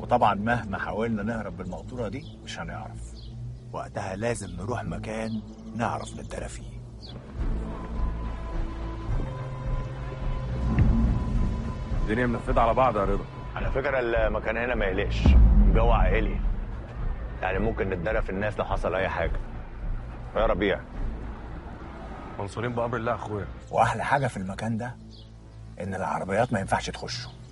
وطبعا مهما حاولنا نهرب بالمقطورة دي مش هنعرف وقتها لازم نروح مكان نعرف نتدرى فيه الدنيا منفذة على بعض يا رضا على فكرة المكان هنا ما يقلقش جو عائلي يعني ممكن نتدرى في الناس لو حصل أي حاجة يا ربيع منصورين بأمر الله يا أخويا وأحلى حاجة في المكان ده إن العربيات ما ينفعش تخشه